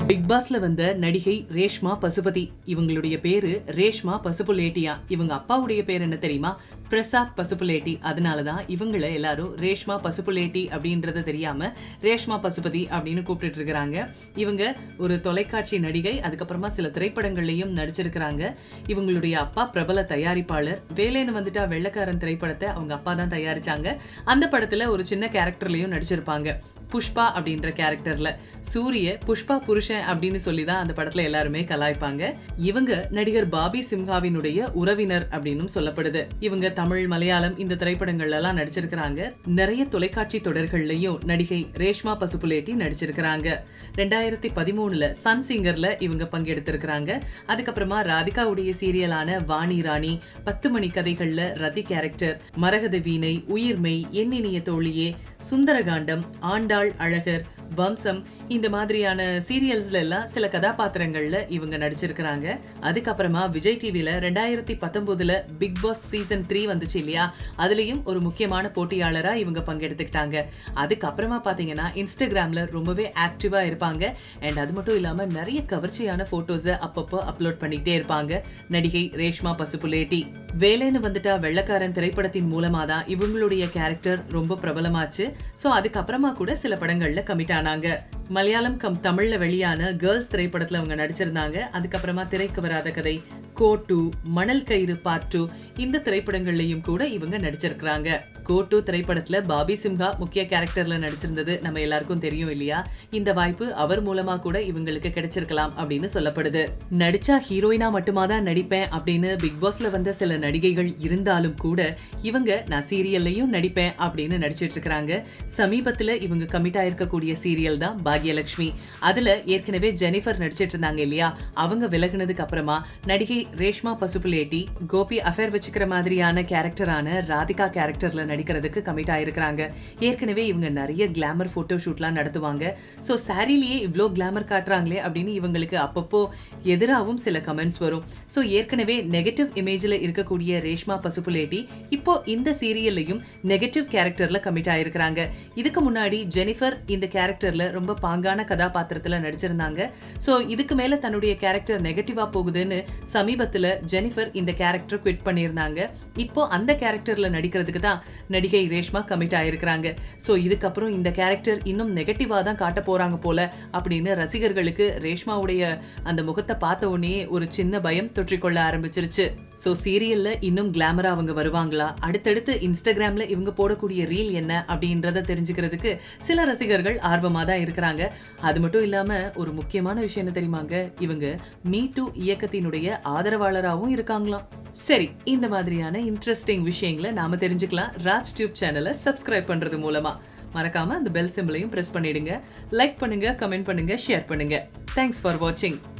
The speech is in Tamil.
பிக் பாஸ்ல வந்த நடிகை ரேஷ்மா பசுபதி இவங்களுடைய பேரு ரேஷ்மா பசுபுலேட்டியா இவங்க அப்பாவுடைய பேர் என்ன தெரியுமா பிரசாத் பசுபுலேட்டி அதனாலதான் இவங்கள எல்லாரும் ரேஷ்மா பசுபுலேட்டி அப்படின்றத தெரியாம ரேஷ்மா பசுபதி அப்படின்னு கூப்பிட்டு இருக்கிறாங்க இவங்க ஒரு தொலைக்காட்சி நடிகை அதுக்கப்புறமா சில திரைப்படங்கள்லயும் நடிச்சிருக்கிறாங்க இவங்களுடைய அப்பா பிரபல தயாரிப்பாளர் வேலைன்னு வந்துட்டா வெள்ளக்காரன் திரைப்படத்தை அவங்க அப்பா தான் தயாரிச்சாங்க அந்த படத்துல ஒரு சின்ன கேரக்டர்லயும் நடிச்சிருப்பாங்க புஷ்பா அப்படின்ற கேரக்டர்ல சூரிய புஷ்பா புருஷன் அப்படின்னு சொல்லி தான் அந்த படத்துல எல்லாருமே கலாய்ப்பாங்க இவங்க நடிகர் பாபி சிம்ஹாவினுடைய உறவினர் அப்படின்னு சொல்லப்படுது இவங்க தமிழ் மலையாளம் இந்த திரைப்படங்கள்ல எல்லாம் நடிச்சிருக்கிறாங்க நிறைய தொலைக்காட்சி தொடர்கள்லயும் நடிகை ரேஷ்மா பசுபுலேட்டி நடிச்சிருக்கிறாங்க ரெண்டாயிரத்தி பதிமூணுல சன் சிங்கர்ல இவங்க பங்கெடுத்திருக்கிறாங்க அதுக்கப்புறமா ராதிகாவுடைய சீரியலான வாணி ராணி பத்து மணி கதைகள்ல ரதி கேரக்டர் மரகத வீணை உயிர்மை எண்ணினிய தோழியே சுந்தரகாண்டம் ஆண்டாள் அழகர் வம்சம் இந்த மாதிரியான சீரியல்ஸ்ல எல்லாம் சில கதாபாத்திரங்கள்ல இவங்க நடிச்சிருக்கிறாங்க அதுக்கப்புறமா விஜய் டிவில ரெண்டாயிரத்தி பத்தொன்பதுல பிக் பாஸ் சீசன் த்ரீ வந்துச்சு இல்லையா அதுலயும் ஒரு முக்கியமான போட்டியாளரா இவங்க பங்கெடுத்துக்கிட்டாங்க அதுக்கப்புறமா பாத்தீங்கன்னா இன்ஸ்டாகிராம்ல ரொம்பவே ஆக்டிவா இருப்பாங்க அண்ட் அது மட்டும் இல்லாம நிறைய கவர்ச்சியான போட்டோஸை அப்பப்போ அப்லோட் பண்ணிக்கிட்டே இருப்பாங்க நடிகை ரேஷ்மா பசுபுலேட்டி வேலைன்னு வந்துட்டா வெள்ளக்காரன் திரைப்படத்தின் மூலமா தான் இவங்களுடைய கேரக்டர் ரொம்ப பிரபலமாச்சு ஸோ அதுக்கப்புறமா கூட சில படங்கள்ல கமிட் ஆனாங்க மலையாளம் கம் தமிழ்ல வெளியான கேர்ள்ஸ் திரைப்படத்துல அவங்க நடிச்சிருந்தாங்க அதுக்கப்புறமா திரைக்கு வராத கதை கோட்டு மணல் கயிறு பார்ட் டூ இந்த திரைப்படங்கள்லயும் கூட இவங்க நடிச்சிருக்கிறாங்க கோட்டு திரைப்படத்துல பாபி சிம்ஹா முக்கிய கேரக்டர்ல நடிச்சிருந்தது நம்ம எல்லாருக்கும் தெரியும் இல்லையா இந்த வாய்ப்பு அவர் மூலமா கூட இவங்களுக்கு கிடைச்சிருக்கலாம் அப்படின்னு சொல்லப்படுது நடிச்சா ஹீரோயினா மட்டுமா தான் நடிப்பேன் அப்படின்னு பிக் பாஸ்ல வந்த சில நடிகைகள் இருந்தாலும் கூட இவங்க நான் சீரியல்லையும் நடிப்பேன் அப்படின்னு நடிச்சிட்டு இருக்காங்க சமீபத்துல இவங்க கமிட் ஆயிருக்கக்கூடிய சீரியல் தான் பாக்யலட்சுமி அதுல ஏற்கனவே ஜெனிஃபர் நடிச்சிட்டு இருந்தாங்க இல்லையா அவங்க விலகுனதுக்கு அப்புறமா நடிகை ரேஷ்மா பசுபுலேட்டி கோபி அஃபேர் வச்சுக்கிற மாதிரியான கேரக்டரான ராதிகா கேரக்டர்ல நடிக்கிறதுக்கு கமிட் ஆயிருக்கிறாங்க ஏற்கனவே இவங்க நிறைய கிளாமர் போட்டோ ஷூட்லாம் நடத்துவாங்க ஸோ சாரிலேயே இவ்வளோ கிளாமர் காட்டுறாங்களே அப்படின்னு இவங்களுக்கு அப்பப்போ எதிராகவும் சில கமெண்ட்ஸ் வரும் ஸோ ஏற்கனவே நெகட்டிவ் இமேஜில் இருக்கக்கூடிய ரேஷ்மா பசுபுலேட்டி இப்போ இந்த சீரியல்லையும் நெகட்டிவ் கேரக்டர்ல கமிட் ஆயிருக்கிறாங்க இதுக்கு முன்னாடி ஜெனிஃபர் இந்த கேரக்டர்ல ரொம்ப பாங்கான கதாபாத்திரத்துல நடிச்சிருந்தாங்க ஸோ இதுக்கு மேல தன்னுடைய கேரக்டர் நெகட்டிவா போகுதுன்னு சமீபத்துல ஜெனிஃபர் இந்த கேரக்டர் குவிட் பண்ணியிருந்தாங்க இப்போ அந்த கேரக்டர்ல நடிக்கிறதுக்கு தான் நடிகை ரேஷ்மா கமிட் ஆயிருக்கிறாங்க ஸோ இதுக்கப்புறம் இந்த கேரக்டர் இன்னும் நெகட்டிவா தான் காட்ட போறாங்க போல அப்படின்னு ரசிகர்களுக்கு ரேஷ்மாவுடைய அந்த முகத்தை பார்த்த உடனே ஒரு சின்ன பயம் தொற்றிக்கொள்ள ஆரம்பிச்சிருச்சு ஸோ சீரியல்ல இன்னும் கிளாமரா அவங்க வருவாங்களா அடுத்தடுத்து இன்ஸ்டாகிராம்ல இவங்க போடக்கூடிய ரீல் என்ன அப்படின்றத தெரிஞ்சுக்கிறதுக்கு சில ரசிகர்கள் ஆர்வமா தான் இருக்கிறாங்க அது மட்டும் இல்லாம ஒரு முக்கியமான விஷயம் என்ன தெரியுமாங்க இவங்க மீ டூ இயக்கத்தினுடைய ஆதரவாளராகவும் இருக்காங்களாம் சரி இந்த மாதிரியான இன்ட்ரெஸ்டிங் விஷயங்களை நாம தெரிஞ்சுக்கலாம் ராஜ் டியூப் சேனலை சப்ஸ்கிரைப் பண்றது மூலமா மறக்காம அந்த பெல் சிம்பிளையும் பிரஸ் பண்ணிடுங்க லைக் பண்ணுங்க கமெண்ட் பண்ணுங்க ஷேர் பண்ணுங்க தேங்க்ஸ் ஃபார் வாட்சிங்